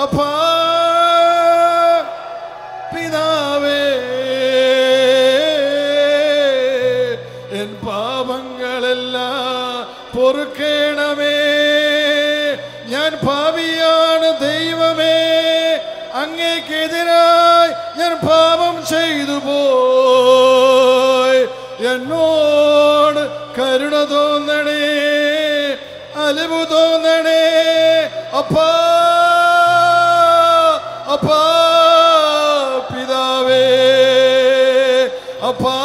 അപ്പാ പിതാവേ എൻ പാപങ്ങളെല്ലാം പൊറുക്കേണമേ ഞാൻ ഭാവിയാണ് ദൈവമേ അങ്ങേക്കെതിരായി ഞാൻ പാപം ചെയ്തു പോയി എന്നോട് കരുണ തോന്നണേ അലിവ് തോന്നണേ അപ്പാ അപ്പാ പിതാവേ അപ്പാ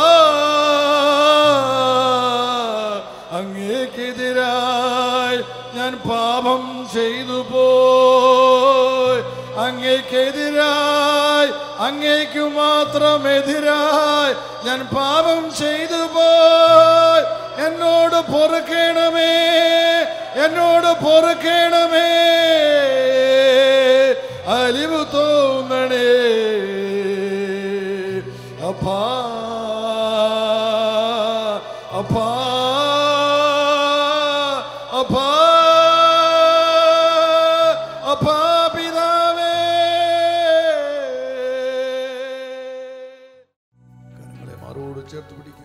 അങ്ങേക്കെതിരായി ഞാൻ പാപം ചെയ്തു പോയി അങ്ങേക്കെതിരായി അങ്ങേക്കു മാത്രം എതിരായി ഞാൻ പാപം ചെയ്തു പോയി എന്നോട് പൊറുക്കണമേ എന്നോട് പൊറുക്കണമേ അലിവ് തോന്നണേ അപ്പാ അപ്പാ അപ്പാ അപ്പാ പിതാവേ കരങ്ങളെ മാറോട് ചേർത്ത് പിടിക്കാം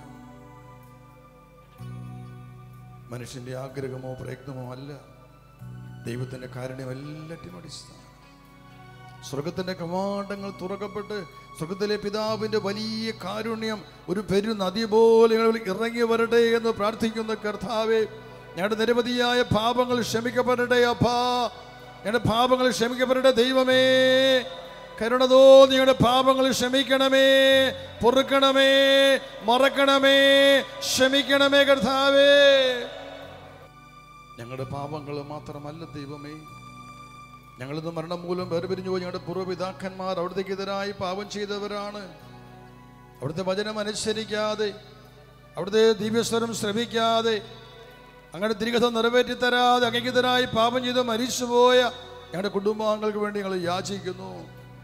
മനുഷ്യന്റെ ആഗ്രഹമോ പ്രയത്നമോ അല്ല ദൈവത്തിന്റെ കാരുണ്യം എല്ലാറ്റിനും അടിസ്ഥാനം സ്വർഗത്തിന്റെ കവാടങ്ങൾ തുറക്കപ്പെട്ട് സ്വർഗത്തിലെ പിതാവിന്റെ വലിയ കാരുണ്യം ഒരു പെരു നദി പോലെ ഞങ്ങളിൽ ഇറങ്ങി വരട്ടെ എന്ന് പ്രാർത്ഥിക്കുന്ന കർത്താവെ ഞങ്ങളുടെ നിരവധിയായ പാപങ്ങൾ ക്ഷമിക്കപ്പെടട്ടെ അപ്പാ ഞങ്ങളുടെ പാപങ്ങൾ ക്ഷമിക്കപ്പെടട്ടെ ദൈവമേ കരുണ തോന്നി ഞങ്ങളുടെ പാപങ്ങൾ ക്ഷമിക്കണമേ പൊറുക്കണമേ മറക്കണമേ ക്ഷമിക്കണമേ കർത്താവേ ഞങ്ങളുടെ പാപങ്ങൾ മാത്രമല്ല ദൈവമേ ഞങ്ങളിന്ന് മരണം മൂലം വേർപിരിഞ്ഞു പോയി ഞങ്ങളുടെ പൂർവ്വപിതാക്കന്മാർ അവിടത്തേക്കെതിരായി പാപം ചെയ്തവരാണ് അവിടുത്തെ വചനം അനുസരിക്കാതെ അവിടുത്തെ ദിവ്യസ്വരം ശ്രമിക്കാതെ അങ്ങനെ തിരികെ നിറവേറ്റി തരാതെ അങ്ങേക്കെതിരായി പാപം ചെയ്ത് മരിച്ചുപോയ ഞങ്ങളുടെ കുടുംബാംഗങ്ങൾക്ക് വേണ്ടി ഞങ്ങൾ യാചിക്കുന്നു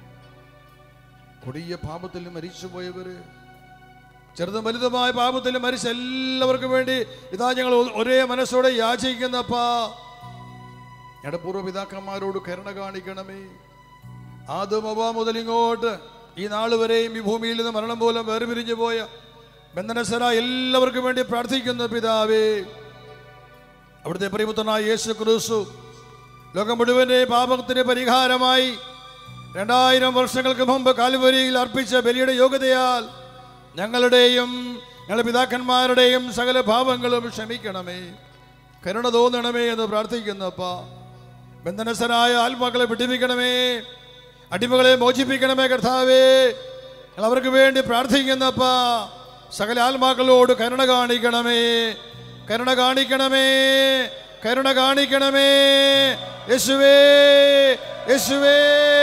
കൊടിയ പാപത്തിൽ മരിച്ചുപോയവര് ചെറുതും വലുതുമായ പാപത്തിൽ മരിച്ച എല്ലാവർക്കും വേണ്ടി ഇതാ ഞങ്ങൾ ഒ- ഒരേ മനസ്സോടെ യാചിക്കുന്നപ്പാ ഞങ്ങളുടെ പൂർവ്വപിതാക്കന്മാരോട് കരുണ കാണിക്കണമേ ആദ്യം അവ മുതൽ ഇങ്ങോട്ട് ഈ നാൾ വരെയും ഈ ഭൂമിയിൽ നിന്ന് മരണം മൂലം വേർപിരിഞ്ഞു പോയ ബന്ധനസര എല്ലാവർക്കും വേണ്ടി പ്രാർത്ഥിക്കുന്ന പിതാവേ അവിടുത്തെ പ്രിയപുത്രനായ യേശു ക്രിസ്തു ലോകം മുഴുവന്റെ പാപത്തിന് പരിഹാരമായി രണ്ടായിരം വർഷങ്ങൾക്ക് മുമ്പ് കാൽവരിയിൽ അർപ്പിച്ച ബലിയുടെ യോഗ്യതയാൽ ഞങ്ങളുടെയും ഞങ്ങളുടെ പിതാക്കന്മാരുടെയും സകല പാപങ്ങളും ക്ഷമിക്കണമേ കരുണ തോന്നണമേ എന്ന് പ്രാർത്ഥിക്കുന്നപ്പാ ബന്ധനസ്ഥരായ ആത്മാക്കളെ വിടിപ്പിക്കണമേ അടിമകളെ മോചിപ്പിക്കണമേ കർത്താവേ ഞങ്ങൾ അവർക്ക് വേണ്ടി പ്രാർത്ഥിക്കുന്നപ്പാ സകല ആത്മാക്കളോട് കരുണ കാണിക്കണമേ കരുണ കാണിക്കണമേ കരുണ കാണിക്കണമേ യേശുവേ യേശുവേ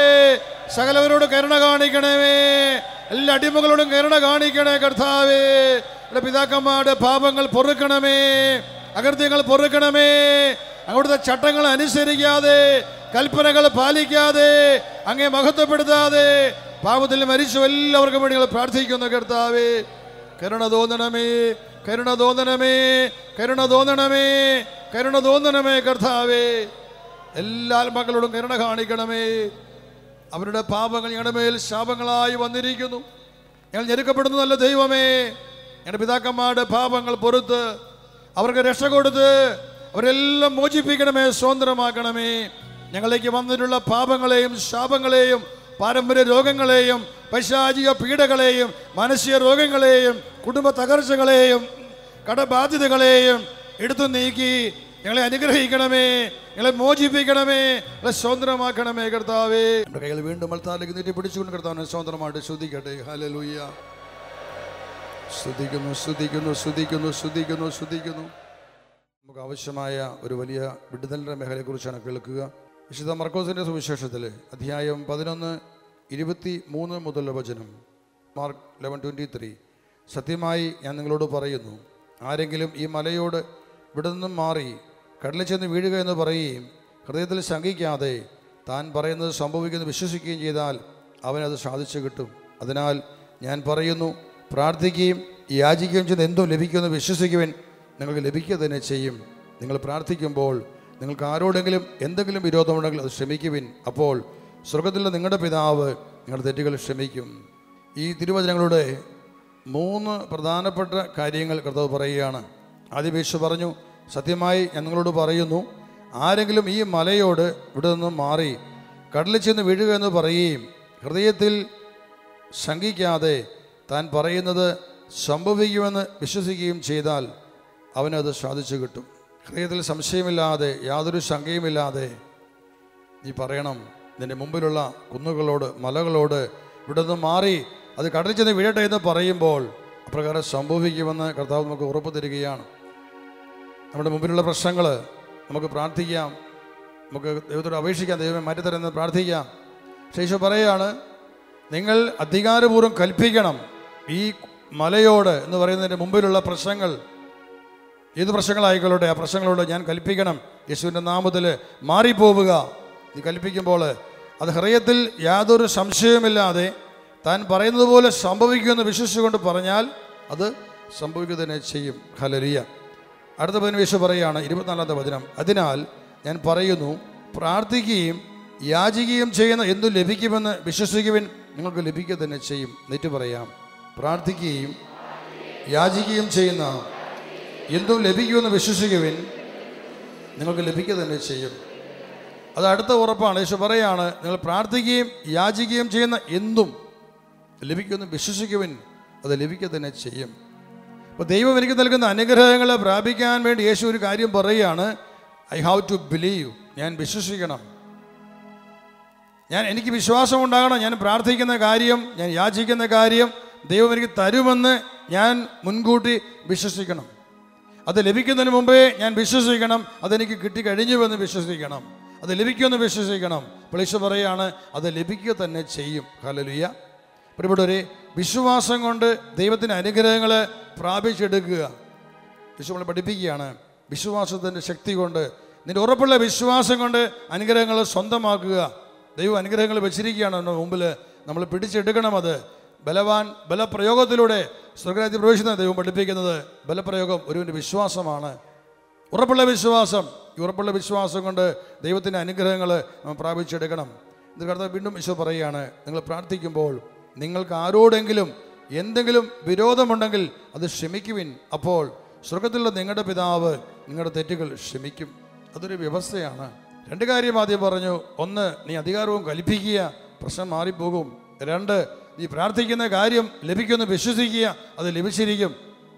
സകലവരോട് കരുണ കാണിക്കണമേ എല്ലാ അടിമകളോടും കരുണ കാണിക്കണേ കർത്താവേ എൻ്റെ പിതാക്കന്മാരുടെ പാപങ്ങൾ പൊറുക്കണമേ അകൃത്യങ്ങൾ പൊറുക്കണമേ അവിടുത്തെ ചട്ടങ്ങൾ അനുസരിക്കാതെ കൽപ്പനകൾ പാലിക്കാതെ അങ്ങേ മഹത്വപ്പെടുത്താതെ പാപത്തിൽ മരിച്ചു എല്ലാവർക്കും വേണ്ടി ഞങ്ങൾ പ്രാർത്ഥിക്കുന്നു കർത്താവേ കരുണ തോന്നണമേ കരുണ തോന്നണമേ കരുണ തോന്നണമേ കരുണ തോന്നണമേ കർത്താവേ എല്ലാ ആത്മാക്കളോടും കരുണ കാണിക്കണമേ അവരുടെ പാപങ്ങൾ ഞങ്ങളുടെ മേൽ ശാപങ്ങളായി വന്നിരിക്കുന്നു ഞങ്ങൾ ഞെരുക്കപ്പെടുന്നു നല്ല ദൈവമേ ഞങ്ങളുടെ പിതാക്കന്മാരുടെ പാപങ്ങൾ പൊറുത്ത് അവർക്ക് രക്ഷ കൊടുത്ത് അവരെല്ലാം മോചിപ്പിക്കണമേ സ്വതന്ത്രമാക്കണമേ ഞങ്ങളിലേക്ക് വന്നിട്ടുള്ള പാപങ്ങളെയും ശാപങ്ങളെയും പാരമ്പര്യ രോഗങ്ങളെയും പൈശാചിക പീഡകളെയും മാനസിക രോഗങ്ങളെയും കുടുംബ തകർച്ചകളെയും കടബാധ്യതകളെയും എടുത്തു നീക്കി ഞങ്ങളെ അനുഗ്രഹിക്കണമേ ഞങ്ങളെ മോചിപ്പിക്കണമേ ഞങ്ങളെ സ്വതന്ത്രമാക്കണമേ കർത്താവേ നമ്മുടെ കയ്യിൽ വീണ്ടും മൽത്താലേക്ക് നീട്ടി പിടിച്ചുകൊണ്ട് കർത്താവിനെ സ്വതന്ത്രമായിട്ട് ശ്രുതിക്കട്ടെ ഹലലൂയ്യ സ്തുതിക്കുന്നു സ്തുതിക്കുന്നു സ്തുതിക്കുന്നു സ്തുതിക്കുന്നു സ്തുതിക്കുന്നു നമുക്ക് ആവശ്യമായ ഒരു വലിയ വിടുതലിൻ്റെ മേഖലയെക്കുറിച്ചാണ് കേൾക്കുക വിശുദ്ധ മർക്കോസിൻ്റെ സുവിശേഷത്തിൽ അധ്യായം പതിനൊന്ന് ഇരുപത്തി മൂന്ന് മുതലുള്ള വചനം മാർക്ക് ലെവൻ ട്വൻറ്റി ത്രീ സത്യമായി ഞാൻ നിങ്ങളോട് പറയുന്നു ആരെങ്കിലും ഈ മലയോട് ഇവിടെ നിന്നും മാറി കടലിൽ ചെന്ന് വീഴുക എന്ന് പറയുകയും ഹൃദയത്തിൽ ശങ്കിക്കാതെ താൻ പറയുന്നത് സംഭവിക്കുന്നത് വിശ്വസിക്കുകയും ചെയ്താൽ അവനത് സാധിച്ചു കിട്ടും അതിനാൽ ഞാൻ പറയുന്നു പ്രാർത്ഥിക്കുകയും യാചിക്കുകയും ചെയ്യുന്ന എന്തും ലഭിക്കുമെന്ന് വിശ്വസിക്കുവാൻ നിങ്ങൾക്ക് ലഭിക്കുക തന്നെ ചെയ്യും നിങ്ങൾ പ്രാർത്ഥിക്കുമ്പോൾ നിങ്ങൾക്ക് ആരോടെങ്കിലും എന്തെങ്കിലും വിരോധമുണ്ടെങ്കിൽ അത് ക്ഷമിക്കുവിൻ അപ്പോൾ സ്വർഗത്തിലുള്ള നിങ്ങളുടെ പിതാവ് നിങ്ങളുടെ തെറ്റുകൾ ക്ഷമിക്കും ഈ തിരുവചനങ്ങളുടെ മൂന്ന് പ്രധാനപ്പെട്ട കാര്യങ്ങൾ കർത്താവ് പറയുകയാണ് ആദ്യം യേശു പറഞ്ഞു സത്യമായി ഞാൻ നിങ്ങളോട് പറയുന്നു ആരെങ്കിലും ഈ മലയോട് ഇവിടെ നിന്നും മാറി കടലിൽ ചെന്ന് വീഴുക എന്ന് പറയുകയും ഹൃദയത്തിൽ ശങ്കിക്കാതെ താൻ പറയുന്നത് സംഭവിക്കുമെന്ന് വിശ്വസിക്കുകയും ചെയ്താൽ അവനത് സാധിച്ചു കിട്ടും ഹൃദയത്തിൽ സംശയമില്ലാതെ യാതൊരു ശങ്കയുമില്ലാതെ നീ പറയണം നിന്റെ മുമ്പിലുള്ള കുന്നുകളോട് മലകളോട് ഇവിടെ നിന്ന് മാറി അത് കടലിൽ ചെന്ന് വീഴട്ടെ എന്ന് പറയുമ്പോൾ അപ്രകാരം സംഭവിക്കുമെന്ന് കർത്താവ് നമുക്ക് ഉറപ്പ് തരികയാണ് നമ്മുടെ മുമ്പിലുള്ള പ്രശ്നങ്ങൾ നമുക്ക് പ്രാർത്ഥിക്കാം നമുക്ക് ദൈവത്തോട് അപേക്ഷിക്കാം ദൈവമേ മാറ്റിത്തരുന്നത് പ്രാർത്ഥിക്കാം പക്ഷേ ഈശോ പറയുകയാണ് നിങ്ങൾ അധികാരപൂർവ്വം കൽപ്പിക്കണം ഈ മലയോട് എന്ന് പറയുന്നതിൻ്റെ മുമ്പിലുള്ള പ്രശ്നങ്ങൾ ഏത് പ്രശ്നങ്ങളായിക്കൊള്ളട്ടെ ആ പ്രശ്നങ്ങളോട് ഞാൻ കൽപ്പിക്കണം യേശുവിൻ്റെ നാമത്തിൽ മാറിപ്പോവുക നീ കൽപ്പിക്കുമ്പോൾ അത് ഹൃദയത്തിൽ യാതൊരു സംശയവുമില്ലാതെ താൻ പറയുന്നത് പോലെ സംഭവിക്കുമെന്ന് വിശ്വസിച്ചുകൊണ്ട് പറഞ്ഞാൽ അത് സംഭവിക്കുക തന്നെ ചെയ്യും ഹലരിയ അടുത്ത പതിന് യേശു പറയുകയാണ് ഇരുപത്തിനാലാമത്തെ വചനം അതിനാൽ ഞാൻ പറയുന്നു പ്രാർത്ഥിക്കുകയും യാചിക്കുകയും ചെയ്യുന്ന എന്തു ലഭിക്കുമെന്ന് വിശ്വസിക്കുവിൻ നിങ്ങൾക്ക് ലഭിക്കുക തന്നെ ചെയ്യും നെറ്റ് പറയാം പ്രാർത്ഥിക്കുകയും യാചിക്കുകയും ചെയ്യുന്ന എന്തും ലഭിക്കുമെന്ന് വിശ്വസിക്കുവിൻ നിങ്ങൾക്ക് ലഭിക്കുക തന്നെ ചെയ്യും അത് അടുത്ത ഉറപ്പാണ് യേശു പറയാണ് നിങ്ങൾ പ്രാർത്ഥിക്കുകയും യാചിക്കുകയും ചെയ്യുന്ന എന്തും ലഭിക്കുമെന്ന് വിശ്വസിക്കുവിൻ അത് ലഭിക്കുക തന്നെ ചെയ്യും അപ്പോൾ ദൈവം എനിക്ക് നൽകുന്ന അനുഗ്രഹങ്ങൾ പ്രാപിക്കാൻ വേണ്ടി യേശു ഒരു കാര്യം പറയുകയാണ് ഐ ഹാവ് ടു ബിലീവ് ഞാൻ വിശ്വസിക്കണം ഞാൻ എനിക്ക് വിശ്വാസം ഉണ്ടാകണം ഞാൻ പ്രാർത്ഥിക്കുന്ന കാര്യം ഞാൻ യാചിക്കുന്ന കാര്യം ദൈവം എനിക്ക് തരുമെന്ന് ഞാൻ മുൻകൂട്ടി വിശ്വസിക്കണം അത് ലഭിക്കുന്നതിന് മുമ്പേ ഞാൻ വിശ്വസിക്കണം അതെനിക്ക് കിട്ടിക്കഴിഞ്ഞുവെന്ന് വിശ്വസിക്കണം അത് ലഭിക്കുമെന്ന് വിശ്വസിക്കണം പ്ലീസ് പറയുകയാണ് അത് ലഭിക്കുക തന്നെ ചെയ്യും ഹലലുയ്യ പ്രിയപ്പെട്ടവരെ വിശ്വാസം കൊണ്ട് ദൈവത്തിൻ്റെ അനുഗ്രഹങ്ങൾ പ്രാപിച്ചെടുക്കുക യേശു നമ്മളെ പഠിപ്പിക്കുകയാണ് വിശ്വാസത്തിൻ്റെ ശക്തി കൊണ്ട് നിന്റെ ഉറപ്പുള്ള വിശ്വാസം കൊണ്ട് അനുഗ്രഹങ്ങൾ സ്വന്തമാക്കുക ദൈവം അനുഗ്രഹങ്ങൾ വെച്ചിരിക്കുകയാണ് നമ്മുടെ മുമ്പിൽ നമ്മൾ പിടിച്ചെടുക്കണം അത് ബലവാൻ ബലപ്രയോഗത്തിലൂടെ സ്വർഗരാജ്യം പ്രവേശിക്കുന്ന ദൈവം പഠിപ്പിക്കുന്നത് ബലപ്രയോഗം ഒരുവിൻ്റെ വിശ്വാസമാണ് ഉറപ്പുള്ള വിശ്വാസം ഈ ഉറപ്പുള്ള വിശ്വാസം കൊണ്ട് ദൈവത്തിൻ്റെ അനുഗ്രഹങ്ങൾ നമ്മൾ പ്രാപിച്ചെടുക്കണം ഇത് കർത്താവ് വീണ്ടും ഈശോ പറയുകയാണ് നിങ്ങൾ പ്രാർത്ഥിക്കുമ്പോൾ നിങ്ങൾക്ക് ആരോടെങ്കിലും എന്തെങ്കിലും വിരോധമുണ്ടെങ്കിൽ അത് ക്ഷമിക്കുവിൻ അപ്പോൾ സ്വർഗത്തിലുള്ള നിങ്ങളുടെ പിതാവ് നിങ്ങളുടെ തെറ്റുകൾ ക്ഷമിക്കും അതൊരു വ്യവസ്ഥയാണ് രണ്ട് കാര്യം ആദ്യം പറഞ്ഞു ഒന്ന് നീ അധികാരവും കൽപ്പിക്കുക പ്രശ്നം മാറിപ്പോകും രണ്ട് നീ പ്രാർത്ഥിക്കുന്ന കാര്യം ലഭിക്കുമെന്ന് വിശ്വസിക്കുക അത് ലഭിച്ചിരിക്കും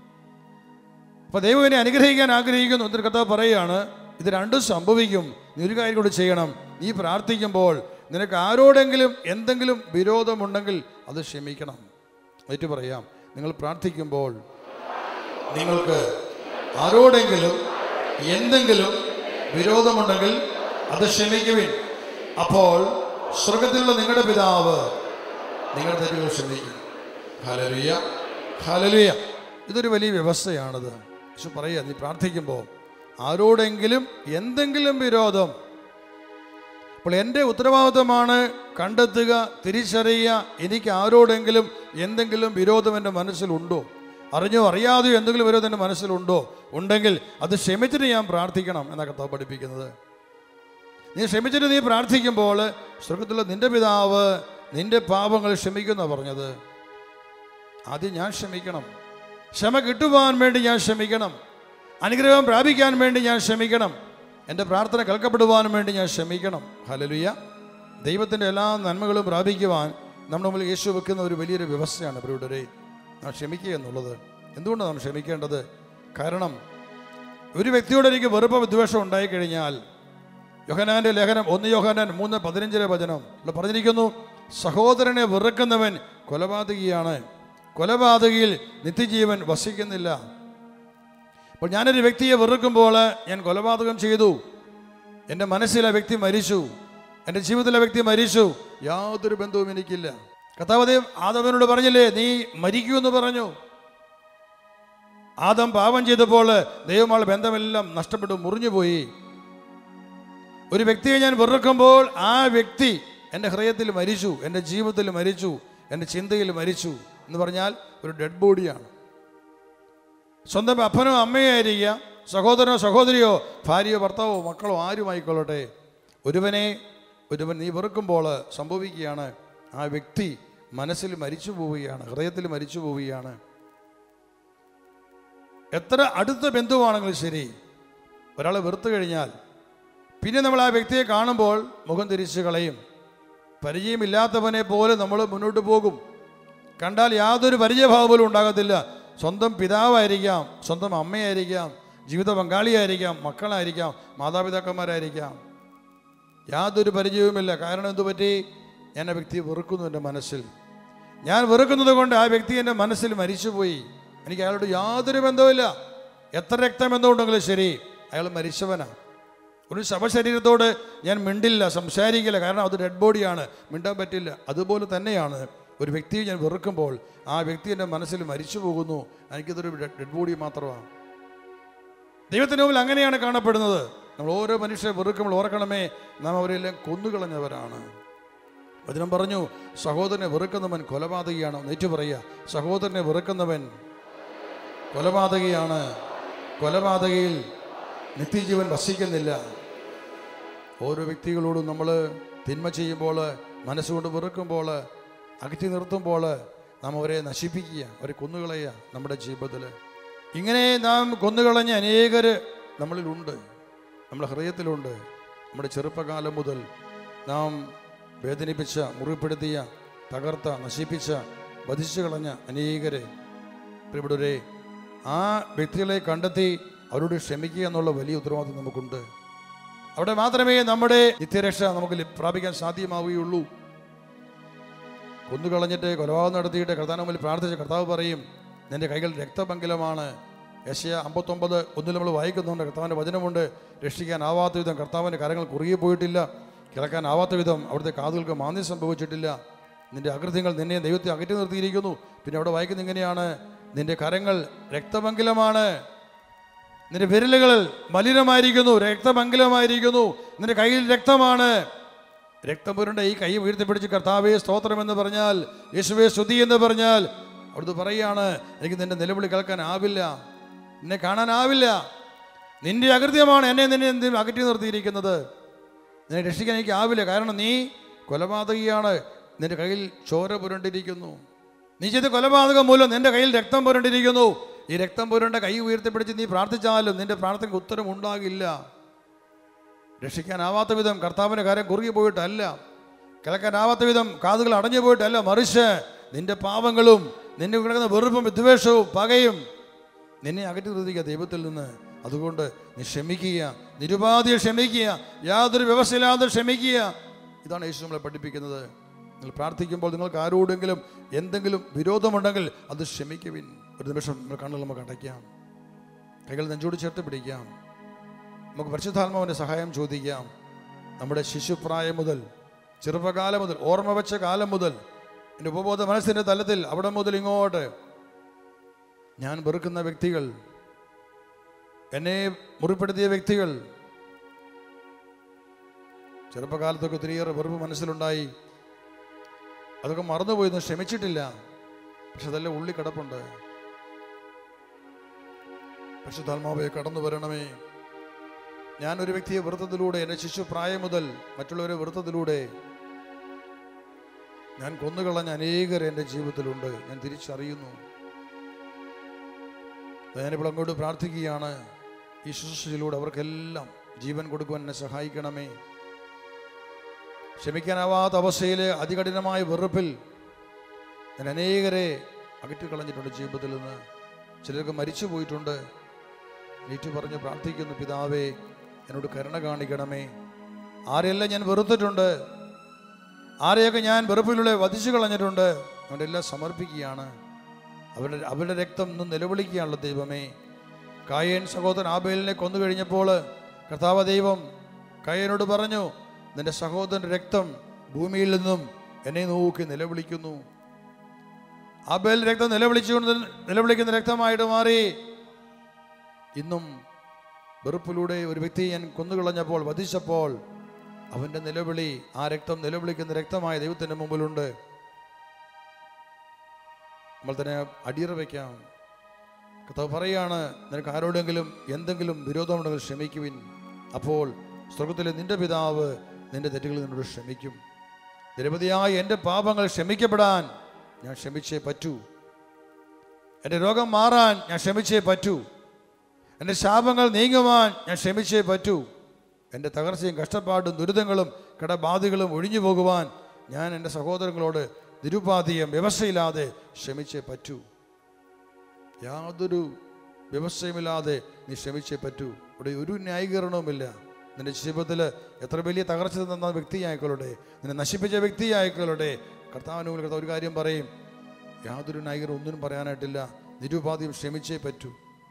അപ്പോൾ ദൈവം എന്നെ അനുഗ്രഹിക്കാൻ ആഗ്രഹിക്കുന്നു എന്നൊരു കർത്താവ് പറയുകയാണ് ഇത് രണ്ടും സംഭവിക്കും നീ ഒരു കാര്യം കൂടി ചെയ്യണം നീ പ്രാർത്ഥിക്കുമ്പോൾ നിനക്ക് ആരോടെങ്കിലും എന്തെങ്കിലും വിരോധമുണ്ടെങ്കിൽ അത് ക്ഷമിക്കണം ഏറ്റു പറയാം നിങ്ങൾ പ്രാർത്ഥിക്കുമ്പോൾ നിങ്ങൾക്ക് ആരോടെങ്കിലും എന്തെങ്കിലും വിരോധമുണ്ടെങ്കിൽ അത് ക്ഷമിക്കുവിൻ അപ്പോൾ സ്വർഗത്തിലുള്ള നിങ്ങളുടെ പിതാവ് നിങ്ങളുടെ തെറ്റുകൾ ക്ഷമിക്കും ഹലലുയ ഹലലുയ ഇതൊരു വലിയ വ്യവസ്ഥയാണിത് പക്ഷെ പറയുക നീ പ്രാർത്ഥിക്കുമ്പോൾ ആരോടെങ്കിലും എന്തെങ്കിലും വിരോധം അപ്പോൾ എൻ്റെ ഉത്തരവാദിത്തമാണ് കണ്ടെത്തുക തിരിച്ചറിയുക എനിക്ക് ആരോടെങ്കിലും എന്തെങ്കിലും വിരോധം എൻ്റെ മനസ്സിലുണ്ടോ അറിഞ്ഞോ അറിയാതെയോ എന്തെങ്കിലും വിരോധം എൻ്റെ മനസ്സിലുണ്ടോ ഉണ്ടെങ്കിൽ അത് ക്ഷമിച്ചിട്ട് ഞാൻ പ്രാർത്ഥിക്കണം എന്നാ കർത്താവ് പഠിപ്പിക്കുന്നത് നീ ക്ഷമിച്ചിട്ട് നീ പ്രാർത്ഥിക്കുമ്പോൾ സ്വർഗത്തിലുള്ള നിന്റെ പിതാവ് നിന്റെ പാപങ്ങൾ ക്ഷമിക്കുന്ന പറഞ്ഞത് ആദ്യം ഞാൻ ക്ഷമിക്കണം ക്ഷമ കിട്ടുവാൻ വേണ്ടി ഞാൻ ക്ഷമിക്കണം അനുഗ്രഹം പ്രാപിക്കാൻ വേണ്ടി ഞാൻ ക്ഷമിക്കണം എൻ്റെ പ്രാർത്ഥന കേൾക്കപ്പെടുവാനും വേണ്ടി ഞാൻ ക്ഷമിക്കണം ഹലലുയ ദൈവത്തിൻ്റെ എല്ലാ നന്മകളും പ്രാപിക്കുവാൻ നമ്മുടെ മുമ്പിൽ യേശു വെക്കുന്ന ഒരു വലിയൊരു വ്യവസ്ഥയാണ് പ്രിയുടരെ നാം ക്ഷമിക്കുക എന്നുള്ളത് എന്തുകൊണ്ടാണ് നാം ക്ഷമിക്കേണ്ടത് കാരണം ഒരു വ്യക്തിയോട് എനിക്ക് വെറുപ്പ് വിദ്വേഷം ഉണ്ടായിക്കഴിഞ്ഞാൽ യോഹനാന്റെ ലേഖനം ഒന്ന് യോഹനാൻ മൂന്ന് പതിനഞ്ചിലെ വചനം ഇവിടെ പറഞ്ഞിരിക്കുന്നു സഹോദരനെ വെറുക്കുന്നവൻ കൊലപാതകിയാണ് കൊലപാതകിയിൽ നിത്യജീവൻ വസിക്കുന്നില്ല അപ്പോൾ ഞാനൊരു വ്യക്തിയെ വെറുക്കുമ്പോൾ ഞാൻ കൊലപാതകം ചെയ്തു എൻ്റെ മനസ്സിലെ വ്യക്തി മരിച്ചു എൻ്റെ ജീവിതത്തിലെ വ്യക്തി മരിച്ചു യാതൊരു ബന്ധവും എനിക്കില്ല കഥാവതയും ആദവനോട് പറഞ്ഞില്ലേ നീ മരിക്കുമെന്ന് പറഞ്ഞു ആദം പാപം ചെയ്തപ്പോൾ ദൈവമാൾ ബന്ധമെല്ലാം നഷ്ടപ്പെട്ടു മുറിഞ്ഞുപോയി ഒരു വ്യക്തിയെ ഞാൻ വെറുക്കുമ്പോൾ ആ വ്യക്തി എൻ്റെ ഹൃദയത്തിൽ മരിച്ചു എൻ്റെ ജീവിതത്തിൽ മരിച്ചു എൻ്റെ ചിന്തയിൽ മരിച്ചു എന്ന് പറഞ്ഞാൽ ഒരു ഡെഡ് ബോഡിയാണ് സ്വന്തം അപ്പനോ അമ്മയോ ആയിരിക്കുക സഹോദരനോ സഹോദരിയോ ഭാര്യയോ ഭർത്താവോ മക്കളോ ആരുമായിക്കൊള്ളട്ടെ ഒരുവനെ ഒരുവൻ നീ വെറുക്കുമ്പോൾ സംഭവിക്കുകയാണ് ആ വ്യക്തി മനസ്സിൽ മരിച്ചു പോവുകയാണ് ഹൃദയത്തിൽ മരിച്ചു പോവുകയാണ് എത്ര അടുത്ത ബന്ധുവാണെങ്കിലും ശരി ഒരാളെ വെറുത്തു കഴിഞ്ഞാൽ പിന്നെ നമ്മൾ ആ വ്യക്തിയെ കാണുമ്പോൾ മുഖം തിരിച്ചു കളയും പരിചയമില്ലാത്തവനെ പോലെ നമ്മൾ മുന്നോട്ട് പോകും കണ്ടാൽ യാതൊരു പരിചയഭാവം പോലും ഉണ്ടാകത്തില്ല സ്വന്തം പിതാവായിരിക്കാം സ്വന്തം അമ്മയായിരിക്കാം ജീവിത പങ്കാളിയായിരിക്കാം മക്കളായിരിക്കാം മാതാപിതാക്കന്മാരായിരിക്കാം യാതൊരു പരിചയവുമില്ല കാരണം എന്തു പറ്റി ഞാൻ ആ വ്യക്തിയെ വെറുക്കുന്നു എൻ്റെ മനസ്സിൽ ഞാൻ വെറുക്കുന്നത് കൊണ്ട് ആ വ്യക്തി എൻ്റെ മനസ്സിൽ മരിച്ചുപോയി എനിക്ക് അയാളോട് യാതൊരു ബന്ധവുമില്ല എത്ര രക്തബന്ധമുണ്ടെങ്കിലും ശരി അയാൾ മരിച്ചവനാണ് ഒരു ശവശരീരത്തോട് ഞാൻ മിണ്ടില്ല സംസാരിക്കില്ല കാരണം അത് ഡെഡ് ബോഡിയാണ് മിണ്ടാൻ പറ്റില്ല അതുപോലെ തന്നെയാണ് ഒരു വ്യക്തിയെ ഞാൻ വെറുക്കുമ്പോൾ ആ വ്യക്തി എൻ്റെ മനസ്സിൽ മരിച്ചു പോകുന്നു എനിക്കതൊരു ഡെഡ് ബോഡി മാത്രമാണ് ദൈവത്തിൻ്റെ മുമ്പിൽ അങ്ങനെയാണ് കാണപ്പെടുന്നത് നമ്മൾ ഓരോ മനുഷ്യരെ വെറുക്കുമ്പോൾ ഓർക്കണമേ നാം അവരെല്ലാം കൊന്നുകളഞ്ഞവരാണ് വചനം പറഞ്ഞു സഹോദരനെ വെറുക്കുന്നവൻ കൊലപാതകിയാണ് നെറ്റു പറയുക സഹോദരനെ വെറുക്കുന്നവൻ കൊലപാതകിയാണ് കൊലപാതകയിൽ നിത്യജീവൻ വസിക്കുന്നില്ല ഓരോ വ്യക്തികളോടും നമ്മൾ തിന്മ ചെയ്യുമ്പോൾ മനസ്സുകൊണ്ട് വെറുക്കുമ്പോൾ അകറ്റി നിർത്തുമ്പോൾ നാം അവരെ നശിപ്പിക്കുക അവരെ കൊന്നുകളയുക നമ്മുടെ ജീവിതത്തിൽ ഇങ്ങനെ നാം കൊന്നുകളഞ്ഞ അനേകർ നമ്മളിലുണ്ട് നമ്മുടെ ഹൃദയത്തിലുണ്ട് നമ്മുടെ ചെറുപ്പകാലം മുതൽ നാം വേദനിപ്പിച്ച മുറിപ്പെടുത്തിയ തകർത്ത നശിപ്പിച്ച വധിച്ചു കളഞ്ഞ അനേകരെ പ്രിയപ്പെട്ടവരെ ആ വ്യക്തികളെ കണ്ടെത്തി അവരോട് ക്ഷമിക്കുക എന്നുള്ള വലിയ ഉത്തരവാദിത്വം നമുക്കുണ്ട് അവിടെ മാത്രമേ നമ്മുടെ നിത്യരക്ഷ നമുക്ക് ലഭ്- പ്രാപിക്കാൻ സാധ്യമാവുകയുള്ളൂ കൊന്നുകളഞ്ഞിട്ട് കൊലപാതകം നടത്തിയിട്ട് കർത്താവിന് മുമ്പിൽ പ്രാർത്ഥിച്ച കർത്താവ് പറയും നിന്റെ കൈകൾ രക്തപങ്കിലമാണ് യശയ അമ്പത്തൊമ്പത് ഒന്നിൽ നമ്മൾ വായിക്കുന്നുണ്ട് കർത്താവിൻ്റെ വചനമുണ്ട് രക്ഷിക്കാനാവാത്ത വിധം കർത്താവിൻ്റെ കരങ്ങൾ കുറുകി പോയിട്ടില്ല കിളക്കാനാവാത്ത വിധം അവിടുത്തെ കാതുകൾക്ക് മാന്യം സംഭവിച്ചിട്ടില്ല നിന്റെ അകൃത്യങ്ങൾ നിന്നെ ദൈവത്തെ അകറ്റി നിർത്തിയിരിക്കുന്നു പിന്നെ അവിടെ വായിക്കുന്ന ഇങ്ങനെയാണ് നിന്റെ കരങ്ങൾ രക്തപങ്കിലമാണ് നിന്റെ വിരലുകൾ മലിനമായിരിക്കുന്നു രക്തമംഗലമായിരിക്കുന്നു നിന്റെ കയ്യിൽ രക്തമാണ് രക്തം പുരണ്ട ഈ കൈ വീഴ്ത്തിപ്പിടിച്ച് കർത്താവേ സ്തോത്രം എന്ന് പറഞ്ഞാൽ യേശുവേ സ്തുതി എന്ന് പറഞ്ഞാൽ അവിടുന്ന് പറയാണ് എനിക്ക് നിന്റെ നിലവിളി കേൾക്കാനാവില്ല നിന്നെ കാണാനാവില്ല നിന്റെ അകൃത്യമാണ് എന്നെ നിന്നെ എന്തിനും അകറ്റി നിർത്തിയിരിക്കുന്നത് നിന്നെ രക്ഷിക്കാൻ എനിക്ക് ആവില്ല കാരണം നീ കൊലപാതകിയാണ് നിന്റെ കയ്യിൽ ചോര പുരണ്ടിരിക്കുന്നു നീ ചെയ്ത കൊലപാതകം മൂലം നിന്റെ കയ്യിൽ രക്തം പുരണ്ടിരിക്കുന്നു ഈ രക്തം പുരണ്ട കൈ ഉയർത്തിപ്പിടിച്ച് നീ പ്രാർത്ഥിച്ചാലും നിന്റെ പ്രാർത്ഥനയ്ക്ക് ഉത്തരം ഉണ്ടാകില്ല രക്ഷിക്കാനാവാത്ത വിധം കർത്താവിൻ്റെ കാര്യം കുറുകി പോയിട്ടല്ല കിളക്കാനാവാത്ത വിധം കാതുകൾ അടഞ്ഞു പോയിട്ടല്ല മറിച്ച് നിന്റെ പാപങ്ങളും നിന്റെ കിടക്കുന്ന വെറുപ്പും വിദ്വേഷവും പകയും നിന്നെ അകറ്റി നിർത്തിക്കുക ദൈവത്തിൽ നിന്ന് അതുകൊണ്ട് നീ ക്ഷമിക്കുക നിരുപാധിയെ ക്ഷമിക്കുക യാതൊരു വ്യവസ്ഥയില്ലാതെ ക്ഷമിക്കുക ഇതാണ് യേശു നമ്മളെ പഠിപ്പിക്കുന്നത് നിങ്ങൾ പ്രാർത്ഥിക്കുമ്പോൾ നിങ്ങൾക്ക് ആരോടെങ്കിലും എന്തെങ്കിലും വിരോധമുണ്ടെങ്കിൽ അത് ക്ഷമിക്കുവിൻ ഒരു നിമിഷം നമ്മൾ കണ്ണുകൾ നമുക്ക് അടയ്ക്കാം കൈകൾ നെഞ്ചോട് ചേർത്ത് പിടിക്കാം നമുക്ക് പരിശുദ്ധാത്മാവിൻ്റെ സഹായം ചോദിക്കാം നമ്മുടെ ശിശുപ്രായം മുതൽ ചെറുപ്പകാലം മുതൽ ഓർമ്മ വെച്ച കാലം മുതൽ എൻ്റെ ഉപബോധ മനസ്സിൻ്റെ തലത്തിൽ അവിടെ മുതൽ ഇങ്ങോട്ട് ഞാൻ വെറുക്കുന്ന വ്യക്തികൾ എന്നെ മുറിപ്പെടുത്തിയ വ്യക്തികൾ ചെറുപ്പകാലത്തൊക്കെ ഒത്തിരിയേറെ വെറുപ്പ് മനസ്സിലുണ്ടായി അതൊക്കെ മറന്നുപോയെന്ന് ക്ഷമിച്ചിട്ടില്ല പക്ഷെ അതെല്ലാം ഉള്ളി കിടപ്പുണ്ട് പരിശുദ്ധാത്മാവെ കടന്നു വരണമേ ഞാൻ ഒരു വ്യക്തിയെ വെറുത്തതിലൂടെ എൻ്റെ ശിശു പ്രായം മുതൽ മറ്റുള്ളവരെ വെറുത്തതിലൂടെ ഞാൻ കൊന്നുകളഞ്ഞ അനേകർ എൻ്റെ ജീവിതത്തിലുണ്ട് ഞാൻ തിരിച്ചറിയുന്നു ഞാനിപ്പോൾ അങ്ങോട്ട് പ്രാർത്ഥിക്കുകയാണ് ഈ ശുശ്രൂഷയിലൂടെ അവർക്കെല്ലാം ജീവൻ കൊടുക്കുവാൻ എന്നെ സഹായിക്കണമേ ക്ഷമിക്കാനാവാത്ത അവസ്ഥയിലെ അതികഠിനമായ വെറുപ്പിൽ ഞാൻ അനേകരെ അകറ്റിക്കളഞ്ഞിട്ടുണ്ട് ജീവിതത്തിൽ നിന്ന് ചിലർക്ക് മരിച്ചു പോയിട്ടുണ്ട് നീറ്റു പറഞ്ഞ് പ്രാർത്ഥിക്കുന്നു പിതാവേ എന്നോട് കരുണ കാണിക്കണമേ ആരെല്ലാം ഞാൻ വെറുത്തിട്ടുണ്ട് ആരെയൊക്കെ ഞാൻ വെറുപ്പിലൂടെ വധിച്ചു കളഞ്ഞിട്ടുണ്ട് അവരുടെ എല്ലാം സമർപ്പിക്കുകയാണ് അവരുടെ അവരുടെ രക്തം ഇന്ന് നിലവിളിക്കുകയാണല്ലോ ദൈവമേ കായൻ സഹോദരൻ ആബേലിനെ കൊന്നു കഴിഞ്ഞപ്പോൾ കർത്താവ ദൈവം കായനോട് പറഞ്ഞു നിന്റെ സഹോദരൻ്റെ രക്തം ഭൂമിയിൽ നിന്നും എന്നെ നോക്കി നിലവിളിക്കുന്നു ആബേൽ രക്തം നിലവിളിച്ചുകൊണ്ട് നിലവിളിക്കുന്ന രക്തമായിട്ട് മാറി ഇന്നും വെറുപ്പിലൂടെ ഒരു വ്യക്തിയെ ഞാൻ കൊന്നുകളഞ്ഞപ്പോൾ വധിച്ചപ്പോൾ അവൻ്റെ നിലവിളി ആ രക്തം നിലവിളിക്കുന്ന രക്തമായ ദൈവത്തിൻ്റെ മുമ്പിലുണ്ട് നമ്മൾ തന്നെ അടിയറ വയ്ക്കാം കർത്താവ് പറയാണ് നിനക്ക് ആരോടെങ്കിലും എന്തെങ്കിലും വിരോധമുണ്ടെങ്കിൽ ക്ഷമിക്കുവിൻ അപ്പോൾ സ്വർഗത്തിലെ നിന്റെ പിതാവ് നിന്റെ തെറ്റുകൾ നിന്നോട് ക്ഷമിക്കും നിരവധിയായ എൻ്റെ പാപങ്ങൾ ക്ഷമിക്കപ്പെടാൻ ഞാൻ ക്ഷമിച്ചേ പറ്റൂ എൻ്റെ രോഗം മാറാൻ ഞാൻ ക്ഷമിച്ചേ പറ്റൂ എൻ്റെ ശാപങ്ങൾ നീങ്ങുവാൻ ഞാൻ ക്ഷമിച്ചേ പറ്റൂ എൻ്റെ തകർച്ചയും കഷ്ടപ്പാടും ദുരിതങ്ങളും കടബാധകളും ഒഴിഞ്ഞു പോകുവാൻ ഞാൻ എൻ്റെ സഹോദരങ്ങളോട് നിരുപാധികം വ്യവസ്ഥയില്ലാതെ ക്ഷമിച്ചേ പറ്റൂ യാതൊരു വ്യവസ്ഥയുമില്ലാതെ നീ ക്ഷമിച്ചേ പറ്റൂ ഇവിടെ ഒരു ന്യായീകരണവുമില്ല നിന്റെ ജീവിതത്തിൽ എത്ര വലിയ തകർച്ച തന്ന വ്യക്തിയായിക്കൊള്ളട്ടെ നിന്നെ നശിപ്പിച്ച വ്യക്തിയായിക്കൊള്ളട്ടെ കർത്താവിന് മുന്നിൽ കർത്താവ് ഒരു കാര്യം പറയും യാതൊരു ന്യായീകരണം ഒന്നിനും പറയാനായിട്ടില്ല നിരുപാധികം ക്ഷമിച്ചേ പറ്റൂ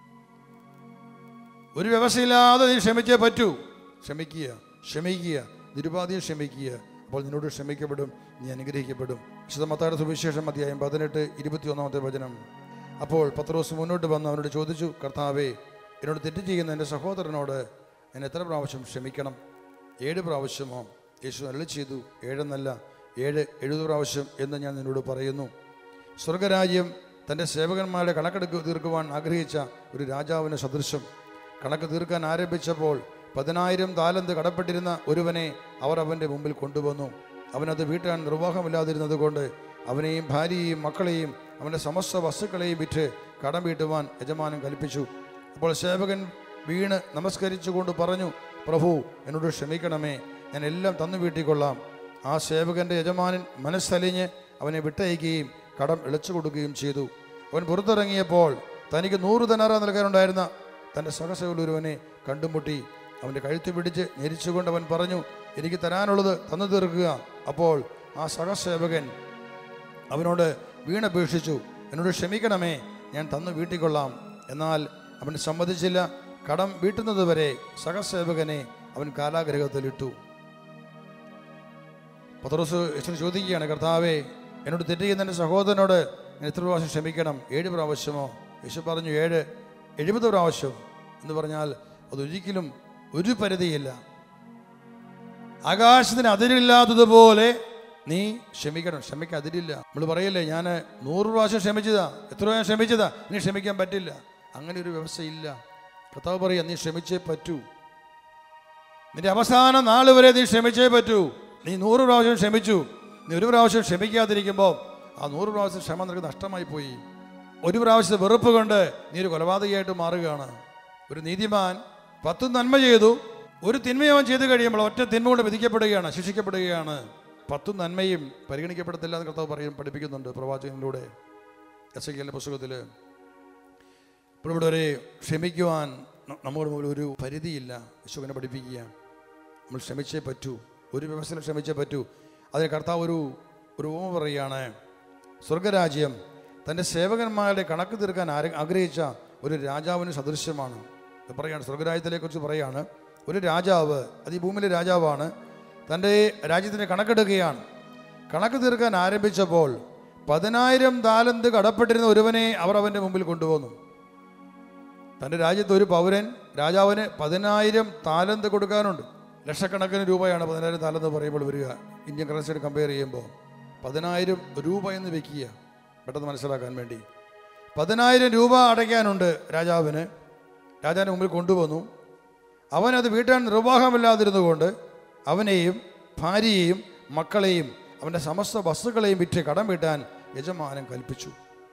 ഒരു വ്യവസ്ഥയില്ലാതെ നീ ക്ഷമിച്ചേ പറ്റൂ ക്ഷമിക്കുക ക്ഷമിക്കുക നിരുപാധികം ക്ഷമിക്കുക അപ്പോൾ നിന്നോട് ക്ഷമിക്കപ്പെടും നീ അനുഗ്രഹിക്കപ്പെടും വിശുദ്ധമത്തായുടെ സുവിശേഷം അധ്യായം പതിനെട്ട് ഇരുപത്തി ഒന്നാമത്തെ വചനം അപ്പോൾ പത്രോസ് മുന്നോട്ട് വന്ന് അവനോട് ചോദിച്ചു കർത്താവേ എന്നോട് തെറ്റ് ചെയ്യുന്ന എൻ്റെ സഹോദരനോട് ഞാൻ എത്ര പ്രാവശ്യം ക്ഷമിക്കണം ഏഴ് പ്രാവശ്യമോ യേശു അരളി ചെയ്തു ഏഴെന്നല്ല ഏഴ് എഴുപത് പ്രാവശ്യം എന്ന് ഞാൻ നിന്നോട് പറയുന്നു സ്വർഗരാജ്യം തൻ്റെ സേവകന്മാരുടെ കണക്കെടുക്ക് തീർക്കുവാൻ ആഗ്രഹിച്ച ഒരു രാജാവിന് സദൃശം കണക്ക് തീർക്കാൻ ആരംഭിച്ചപ്പോൾ പതിനായിരം താലന്ത് കടപ്പെട്ടിരുന്ന ഒരുവനെ അവർ അവൻ്റെ മുമ്പിൽ കൊണ്ടുവന്നു അവനത് വീട്ടാൻ നിർവാഹമില്ലാതിരുന്നത് കൊണ്ട് അവനെയും ഭാര്യയെയും മക്കളെയും അവൻ്റെ സമസ്ത വസ്തുക്കളെയും വിറ്റ് കടം വീട്ടുവാൻ യജമാനൻ കൽപ്പിച്ചു അപ്പോൾ സേവകൻ വീണ് നമസ്കരിച്ചുകൊണ്ട് പറഞ്ഞു പ്രഭു എന്നോട് ക്ഷമിക്കണമേ ഞാൻ എല്ലാം തന്നു വീട്ടിക്കൊള്ളാം ആ സേവകന്റെ യജമാനൻ മനസ്സലിഞ്ഞ് അവനെ വിട്ടയക്കുകയും കടം ഇളച്ചു കൊടുക്കുകയും ചെയ്തു അവൻ പുറത്തിറങ്ങിയപ്പോൾ തനിക്ക് നൂറ് ധനാറ നൽകാനുണ്ടായിരുന്ന തൻ്റെ സഹസേവൽ ഒരുവനെ കണ്ടുമുട്ടി അവൻ്റെ കഴുത്ത് പിടിച്ച് ഞെരിച്ചുകൊണ്ട് അവൻ പറഞ്ഞു എനിക്ക് തരാനുള്ളത് തന്നു തീർക്കുക അപ്പോൾ ആ സഹസേവകൻ അവനോട് വീണപേക്ഷിച്ചു എന്നോട് ക്ഷമിക്കണമേ ഞാൻ തന്നു വീട്ടിക്കൊള്ളാം എന്നാൽ അവൻ സമ്മതിച്ചില്ല കടം വീട്ടുന്നതുവരെ സഹസേവകനെ അവൻ കാലാഗ്രഹത്തിലിട്ടു പത്രോസ് യേശുവിനെ ചോദിക്കുകയാണ് കർത്താവേ എന്നോട് തെറ്റ് ചെയ്യുന്ന എൻ്റെ സഹോദരനോട് ഞാൻ എത്ര പ്രാവശ്യം ക്ഷമിക്കണം ഏഴ് പ്രാവശ്യമോ യേശു പറഞ്ഞു ഏഴ് എഴുപത് പ്രാവശ്യം എന്ന് പറഞ്ഞാൽ അതൊരിക്കലും ഒരു പരിധിയില്ല ആകാശത്തിന് അതിരില്ലാത്തതുപോലെ നീ ക്ഷമിക്കണം ക്ഷമിക്കാൻ അതിരില്ല നമ്മൾ പറയല്ലേ ഞാൻ നൂറ് പ്രാവശ്യം ക്ഷമിച്ചതാ എത്ര പ്രാവശ്യം ക്ഷമിച്ചതാ നീ ക്ഷമിക്കാൻ പറ്റില്ല അങ്ങനെ ഒരു വ്യവസ്ഥയില്ല കർത്താവ് പറയാ നീ ക്ഷമിച്ചേ പറ്റൂ നിന്റെ അവസാന നാൾ വരെ നീ ക്ഷമിച്ചേ പറ്റൂ നീ നൂറ് പ്രാവശ്യം ക്ഷമിച്ചു നീ ഒരു പ്രാവശ്യം ക്ഷമിക്കാതിരിക്കുമ്പോൾ ആ നൂറ് പ്രാവശ്യം ക്ഷമ നിനക്ക് നഷ്ടമായി പോയി ഒരു പ്രാവശ്യത്തെ വെറുപ്പ് കൊണ്ട് നീ ഒരു കൊലപാതകയായിട്ട് മാറുകയാണ് ഒരു നീതിമാൻ പത്ത് നന്മ ചെയ്തു ഒരു തിന്മ അവൻ ചെയ്തു കഴിയുമ്പോൾ ഒറ്റ തിന്മ കൊണ്ട് വിധിക്കപ്പെടുകയാണ് ശിക്ഷിക്കപ്പെടുകയാണ് പത്തും നന്മയും പരിഗണിക്കപ്പെടത്തില്ല എന്ന് കർത്താവ് പറയും പഠിപ്പിക്കുന്നുണ്ട് പ്രവാചകനിലൂടെ എസ് എ പുസ്തകത്തിൽ ഇപ്പോൾ ഇവിടെ ഒരു ക്ഷമിക്കുവാൻ ന- നമ്മുടെ മുമ്പിൽ ഒരു പരിധിയില്ല യശുവിനെ പഠിപ്പിക്കുക നമ്മൾ ക്ഷമിച്ചേ പറ്റൂ ഒരു വ്യവസ്ഥയിൽ ക്ഷമിച്ചേ പറ്റൂ അതിന് കർത്താവ് ഒരു ഒരു ഉപമ പറയുകയാണ് സ്വർഗരാജ്യം തൻ്റെ സേവകന്മാരുടെ കണക്ക് തീർക്കാൻ ആര- ആഗ്രഹിച്ച ഒരു രാജാവിന് സദൃശ്യമാണ് ഇത് പറയാണ് സ്വർഗരാജ്യത്തിനെക്കുറിച്ച് പറയാണ് ഒരു രാജാവ് അത് ഈ ഭൂമിയിലെ രാജാവാണ് തൻ്റെ രാജ്യത്തിൻ്റെ കണക്കെടുക്കുകയാണ് കണക്ക് തീർക്കാൻ ആരംഭിച്ചപ്പോൾ പതിനായിരം താലന്ത് കടപ്പെട്ടിരുന്ന ഒരുവനെ അവർ അവൻ്റെ മുമ്പിൽ കൊണ്ടുവന്നു തൻ്റെ രാജ്യത്ത് ഒരു പൗരൻ രാജാവിന് പതിനായിരം താലന്ത് കൊടുക്കാനുണ്ട് ലക്ഷക്കണക്കിന് രൂപയാണ് പതിനായിരം താലന്ത് പറയുമ്പോൾ വരിക ഇന്ത്യൻ കറൻസിയോട് കമ്പയർ ചെയ്യുമ്പോൾ പതിനായിരം രൂപ എന്ന് വെക്കുക പെട്ടെന്ന് മനസ്സിലാക്കാൻ വേണ്ടി പതിനായിരം രൂപ അടയ്ക്കാനുണ്ട് രാജാവിന് രാജാവിന് മുമ്പിൽ കൊണ്ടുവന്നു അവനത് വീട്ടാൻ നിർവാഹമില്ലാതിരുന്നുകൊണ്ട് അവനെയും ഭാര്യയെയും മക്കളെയും അവൻ്റെ സമസ്ത വസ്തുക്കളെയും വിറ്റ് കടം വീട്ടാൻ യജമാനൻ കൽപ്പിച്ചു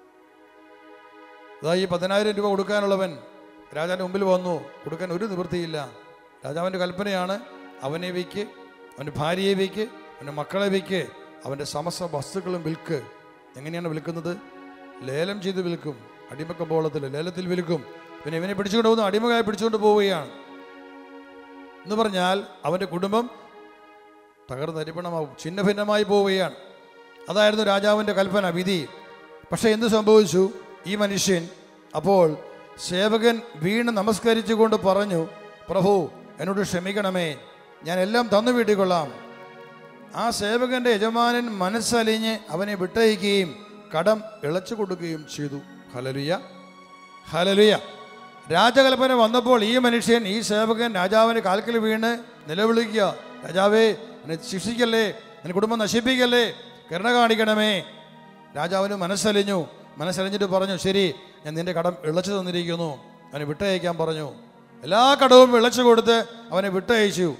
അതാ ഈ പതിനായിരം രൂപ കൊടുക്കാനുള്ളവൻ രാജാവിൻ്റെ മുമ്പിൽ വന്നു കൊടുക്കാൻ ഒരു നിവൃത്തിയില്ല രാജാവിൻ്റെ കൽപ്പനയാണ് അവനെ വിൽക്ക് അവൻ്റെ ഭാര്യയെ വിൽക്ക് അവൻ്റെ മക്കളെ വിൽക്ക് അവൻ്റെ സമസ്ത വസ്തുക്കളും വിൽക്ക് എങ്ങനെയാണ് വിൽക്കുന്നത് ലേലം ചെയ്ത് വിൽക്കും അടിമക്കമ്പോളത്തിൽ ലേലത്തിൽ വിൽക്കും പിന്നെ ഇവനെ പിടിച്ചുകൊണ്ട് പോകുന്നു അടിമകായി പിടിച്ചുകൊണ്ട് പോവുകയാണ് എന്ന് പറഞ്ഞാൽ അവൻ്റെ കുടുംബം തകർന്നരിപ്പണമാവും ഛിന്ന ഭിന്നമായി പോവുകയാണ് അതായിരുന്നു രാജാവിൻ്റെ കൽപ്പന വിധി പക്ഷേ എന്ത് സംഭവിച്ചു ഈ മനുഷ്യൻ അപ്പോൾ സേവകൻ വീണ് നമസ്കരിച്ചുകൊണ്ട് പറഞ്ഞു പ്രഭു എന്നോട് ക്ഷമിക്കണമേ ഞാൻ എല്ലാം തന്നു വീട്ടിക്കൊള്ളാം ആ സേവകന്റെ യജമാനൻ മനസ്സലിഞ്ഞ് അവനെ വിട്ടയക്കുകയും കടം ഇളച്ചു കൊടുക്കുകയും ചെയ്തു ഹലലുയ ഹലലുയ രാജകൽപ്പന വന്നപ്പോൾ ഈ മനുഷ്യൻ ഈ സേവകൻ രാജാവിൻ്റെ കാൽക്കൽ വീണ് നിലവിളിക്കുക രാജാവേ എന്നെ ശിക്ഷിക്കല്ലേ എന്നെ കുടുംബം നശിപ്പിക്കല്ലേ കരുണ കാണിക്കണമേ രാജാവിന് മനസ്സലിഞ്ഞു മനസ്സലിഞ്ഞിട്ട് പറഞ്ഞു ശരി ഞാൻ നിന്റെ കടം ഇളച്ചു തന്നിരിക്കുന്നു അവനെ വിട്ടയക്കാൻ പറഞ്ഞു എല്ലാ കടവും ഇളച്ചു കൊടുത്ത് അവനെ വിട്ടയച്ചു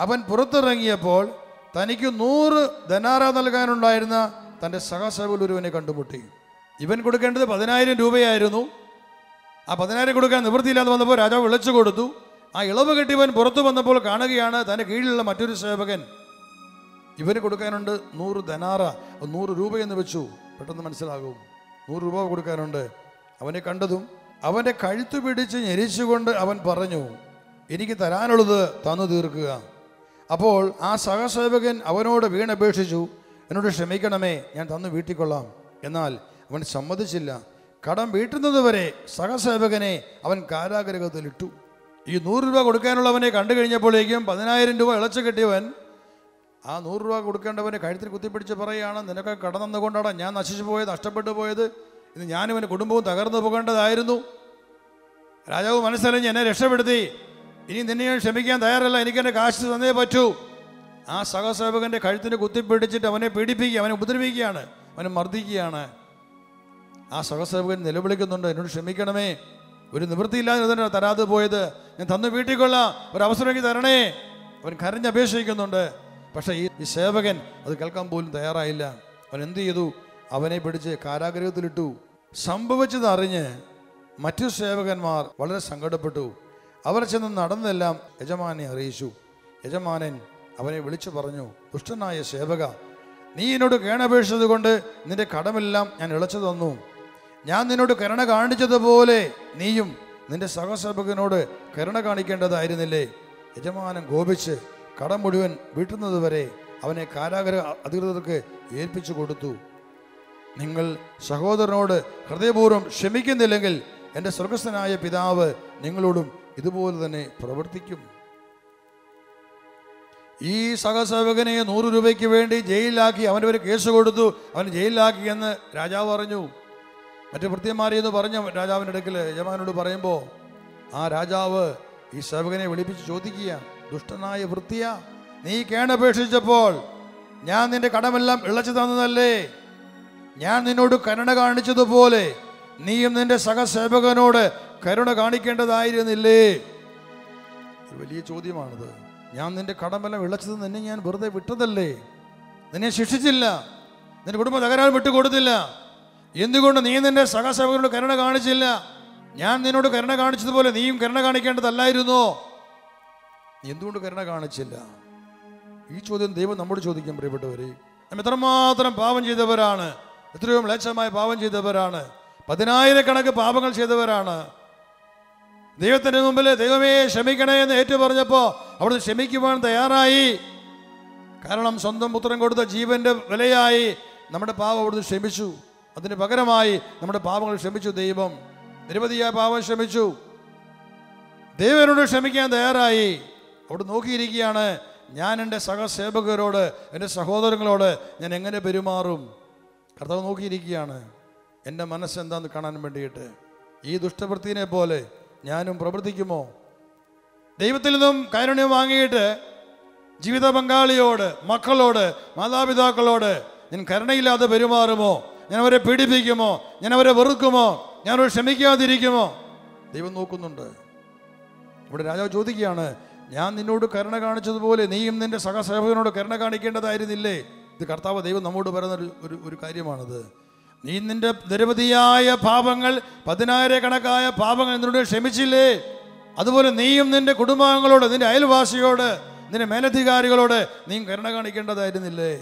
അവൻ പുറത്തിറങ്ങിയപ്പോൾ തനിക്ക് നൂറ് ധനാറ നൽകാനുണ്ടായിരുന്ന തൻ്റെ സഹസേവൽ ഒരുവനെ കണ്ടുമുട്ടി ഇവൻ കൊടുക്കേണ്ടത് പതിനായിരം രൂപയായിരുന്നു ആ പതിനായിരം കൊടുക്കാൻ നിവൃത്തിയില്ലാതെ വന്നപ്പോൾ രാജാവ് വിളിച്ചു കൊടുത്തു ആ ഇളവ് കെട്ടിയവൻ പുറത്തു വന്നപ്പോൾ കാണുകയാണ് തൻ്റെ കീഴിലുള്ള മറ്റൊരു സേവകൻ ഇവന് കൊടുക്കാനുണ്ട് നൂറ് ധനാറ നൂറ് രൂപയെന്ന് വെച്ചു പെട്ടെന്ന് മനസ്സിലാകും നൂറ് രൂപ കൊടുക്കാനുണ്ട് അവനെ കണ്ടതും അവൻ്റെ കഴുത്തു പിടിച്ച് ഞെരിച്ചുകൊണ്ട് അവൻ പറഞ്ഞു എനിക്ക് തരാനുള്ളത് തന്നു തീർക്കുക അപ്പോൾ ആ സഹസേവകൻ അവനോട് വീണപേക്ഷിച്ചു എന്നോട് ക്ഷമിക്കണമേ ഞാൻ തന്നു വീട്ടിക്കൊള്ളാം എന്നാൽ അവൻ സമ്മതിച്ചില്ല കടം വീട്ടുന്നത് വരെ സഹസേവകനെ അവൻ കാരാഗ്രഹത്തിലിട്ടു ഈ നൂറ് രൂപ കൊടുക്കാനുള്ളവനെ കണ്ടു കഴിഞ്ഞപ്പോഴേക്കും പതിനായിരം രൂപ ഇളച്ചു കെട്ടിയവൻ ആ നൂറ് രൂപ കൊടുക്കേണ്ടവനെ കഴുത്തിൽ കുത്തിപ്പിടിച്ച് പറയുകയാണ് നിനക്ക് കടന്നുകൊണ്ടാണ് ഞാൻ നശിച്ചു പോയത് നഷ്ടപ്പെട്ടു പോയത് ഇന്ന് ഞാനും എൻ്റെ കുടുംബവും തകർന്നു പോകേണ്ടതായിരുന്നു രാജാവ് മനസ്സറിഞ്ഞ് എന്നെ രക്ഷപ്പെടുത്തി ഇനി നിന്നെ ഞാൻ ക്ഷമിക്കാൻ തയ്യാറല്ല എനിക്ക് എൻ്റെ കാശ് തന്നേ പറ്റൂ ആ സഹസേവകൻ്റെ കഴുത്തിന് കുത്തിപ്പിടിച്ചിട്ട് അവനെ പീഡിപ്പിക്കുക അവനെ ഉപദ്രവിക്കുകയാണ് അവനെ മർദ്ദിക്കുകയാണ് ആ സഹസേവകൻ നിലവിളിക്കുന്നുണ്ട് എന്നോട് ക്ഷമിക്കണമേ ഒരു നിവൃത്തിയില്ലാതെ തന്നെ തരാതെ പോയത് ഞാൻ തന്നു വീട്ടിൽ കൊള്ളാം ഒരു അവസരം എനിക്ക് തരണേ അവൻ കരഞ്ഞപേക്ഷിക്കുന്നുണ്ട് പക്ഷേ ഈ ഈ സേവകൻ അത് കേൾക്കാൻ പോലും തയ്യാറായില്ല അവൻ എന്ത് ചെയ്തു അവനെ പിടിച്ച് കാരാഗ്രഹത്തിലിട്ടു സംഭവിച്ചത് അറിഞ്ഞ് മറ്റു സേവകന്മാർ വളരെ സങ്കടപ്പെട്ടു അവർ ചെന്ന് നടന്നെല്ലാം യജമാനെ അറിയിച്ചു യജമാനൻ അവനെ വിളിച്ചു പറഞ്ഞു ദുഷ്ടനായ സേവക നീ എന്നോട് കേണപേക്ഷിച്ചത് കൊണ്ട് നിന്റെ കടമെല്ലാം ഞാൻ ഇളച്ചു തന്നു ഞാൻ നിന്നോട് കരുണ കാണിച്ചതുപോലെ നീയും നിന്റെ സഹസേവകനോട് കരുണ കാണിക്കേണ്ടതായിരുന്നില്ലേ യജമാനൻ കോപിച്ച് കടം മുഴുവൻ വീട്ടുന്നത് വരെ അവനെ കാരാഗ്രഹ അധികൃതർക്ക് ഏൽപ്പിച്ചു കൊടുത്തു നിങ്ങൾ സഹോദരനോട് ഹൃദയപൂർവ്വം ക്ഷമിക്കുന്നില്ലെങ്കിൽ എൻ്റെ സ്വർഗസ്ഥനായ പിതാവ് നിങ്ങളോടും ഇതുപോലെ തന്നെ പ്രവർത്തിക്കും ഈ സഹസേവകനെ നൂറ് രൂപയ്ക്ക് വേണ്ടി ജയിലിലാക്കി അവൻ്റെ ഒരു കേസ് കൊടുത്തു അവൻ ജയിലിലാക്കി എന്ന് രാജാവ് പറഞ്ഞു മറ്റു ഭൃത്യന്മാരെ എന്ന് പറഞ്ഞ രാജാവിൻ്റെ അടുക്കൽ യജമാനോട് പറയുമ്പോൾ ആ രാജാവ് ഈ സേവകനെ വിളിപ്പിച്ച് ചോദിക്കുക ദുഷ്ടനായ വൃത്തിയ നീ കേണപേക്ഷിച്ചപ്പോൾ ഞാൻ നിന്റെ കടമെല്ലാം ഇളച്ചു തന്നതല്ലേ ഞാൻ നിന്നോട് കരുണ കാണിച്ചതുപോലെ നീയും നിന്റെ സഹസേവകനോട് കരുണ കാണിക്കേണ്ടതായിരുന്നില്ലേ ഒരു വലിയ ചോദ്യമാണിത് ഞാൻ നിന്റെ കടമെല്ലാം ഇളച്ചത് നിന്നെ ഞാൻ വെറുതെ വിട്ടതല്ലേ നിന്നെ ശിക്ഷിച്ചില്ല നിന്റെ കുടുംബം തകരാൻ വിട്ടുകൊടുത്തില്ല എന്തുകൊണ്ട് നീ നിന്റെ സഹസേവകനോട് കരുണ കാണിച്ചില്ല ഞാൻ നിന്നോട് കരുണ കാണിച്ചതുപോലെ നീയും കരുണ കാണിക്കേണ്ടതല്ലായിരുന്നോ നീ എന്തുകൊണ്ട് കരുണ കാണിച്ചില്ല ഈ ചോദ്യം ദൈവം നമ്മോട് ചോദിക്കാൻ പ്രിയപ്പെട്ടവരെ നാം എത്രമാത്രം പാപം ചെയ്തവരാണ് എത്രയോ മ്ലേച്ഛമായ പാപം ചെയ്തവരാണ് പതിനായിരക്കണക്ക് പാപങ്ങൾ ചെയ്തവരാണ് ദൈവത്തിന്റെ മുമ്പിൽ ദൈവമേ ക്ഷമിക്കണേ എന്ന് ഏറ്റു പറഞ്ഞപ്പോൾ അവിടുന്ന് ക്ഷമിക്കുവാൻ തയ്യാറായി കാരണം സ്വന്തം പുത്രൻ കൊടുത്ത ജീവന്റെ വിലയായി നമ്മുടെ പാപം അവിടുന്ന് ക്ഷമിച്ചു അതിന് പകരമായി നമ്മുടെ പാപങ്ങൾ ക്ഷമിച്ചു ദൈവം നിരവധിയായ പാപം ക്ഷമിച്ചു ദൈവനോട് ക്ഷമിക്കാൻ തയ്യാറായി അവിടെ നോക്കിയിരിക്കുകയാണ് ഞാൻ എൻ്റെ സഹസേവകരോട് എൻ്റെ സഹോദരങ്ങളോട് ഞാൻ എങ്ങനെ പെരുമാറും കർത്താവ് നോക്കിയിരിക്കുകയാണ് എൻ്റെ മനസ്സെന്താന്ന് കാണാൻ വേണ്ടിയിട്ട് ഈ ദുഷ്ടവൃത്തിനെ പോലെ ഞാനും പ്രവർത്തിക്കുമോ ദൈവത്തിൽ നിന്നും കാരുണ്യം വാങ്ങിയിട്ട് ജീവിത പങ്കാളിയോട് മക്കളോട് മാതാപിതാക്കളോട് ഞാൻ കരുണയില്ലാതെ പെരുമാറുമോ ഞാൻ അവരെ പീഡിപ്പിക്കുമോ ഞാൻ അവരെ വെറുക്കുമോ ഞാൻ അവരെ ക്ഷമിക്കാതിരിക്കുമോ ദൈവം നോക്കുന്നുണ്ട് ഇവിടെ രാജാവ് ചോദിക്കുകയാണ് ഞാൻ നിന്നോട് കരുണ കാണിച്ചതുപോലെ നീയും നിന്റെ സഹസേവകനോട് കരുണ കാണിക്കേണ്ടതായിരുന്നില്ലേ ഇത് കർത്താവ് ദൈവം നമ്മോട് പറയുന്ന ഒരു ഒരു ഒരു കാര്യമാണിത് നീ നിന്റെ നിരവധിയായ പാപങ്ങൾ പതിനായിരക്കണക്കായ പാപങ്ങൾ നിന്നോട് ക്ഷമിച്ചില്ലേ അതുപോലെ നീയും നിന്റെ കുടുംബാംഗങ്ങളോട് നിന്റെ അയൽവാസിയോട് നിന്റെ മേലധികാരികളോട് നീ കരുണ കാണിക്കേണ്ടതായിരുന്നില്ലേ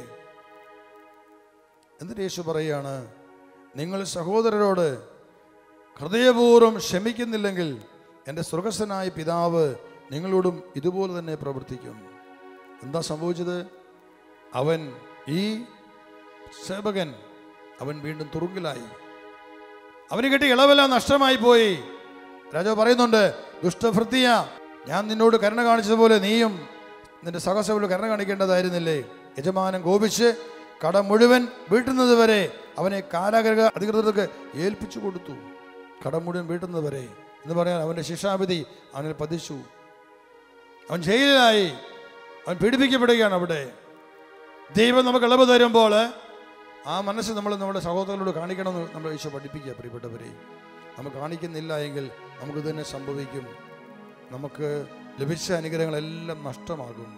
എന്നിട്ട് യേശു പറയുകയാണ് നിങ്ങൾ സഹോദരരോട് ഹൃദയപൂർവ്വം ക്ഷമിക്കുന്നില്ലെങ്കിൽ എൻ്റെ സ്വർഗസ്ഥനായ പിതാവ് നിങ്ങളോടും ഇതുപോലെ തന്നെ പ്രവർത്തിക്കും എന്താ സംഭവിച്ചത് അവൻ ഈ സേവകൻ അവൻ വീണ്ടും തുറുങ്കിലായി അവന് കിട്ടിയ ഇളവെല്ലാം നഷ്ടമായി പോയി രാജാവ് പറയുന്നുണ്ട് ദുഷ്ടഭൃത്തിയ ഞാൻ നിന്നോട് കരുണ കാണിച്ചതുപോലെ നീയും നിന്റെ സഹസഭയോട് കരുണ കാണിക്കേണ്ടതായിരുന്നില്ലേ യജമാനൻ കോപിച്ച് കടം മുഴുവൻ വീട്ടുന്നത് വരെ അവനെ കാരാഗ്രഹ അധികൃതർക്ക് ഏൽപ്പിച്ചു കൊടുത്തു കടം മുഴുവൻ വീട്ടുന്നത് വരെ എന്ന് പറയാൻ അവൻ്റെ ശിക്ഷാവിധി അവനിൽ പതിച്ചു അവൻ ജയിലിലായി അവൻ പീഡിപ്പിക്കപ്പെടുകയാണ് അവിടെ ദൈവം നമുക്ക് ഇളവ് തരുമ്പോൾ ആ മനസ്സ് നമ്മൾ നമ്മുടെ സഹോദരങ്ങളോട് കാണിക്കണമെന്ന് നമ്മൾ ഈശോ പഠിപ്പിക്കുക പ്രിയപ്പെട്ടവരെ നമ്മൾ കാണിക്കുന്നില്ല എങ്കിൽ നമുക്ക് തന്നെ സംഭവിക്കും നമുക്ക് ലഭിച്ച അനുഗ്രഹങ്ങളെല്ലാം നഷ്ടമാകും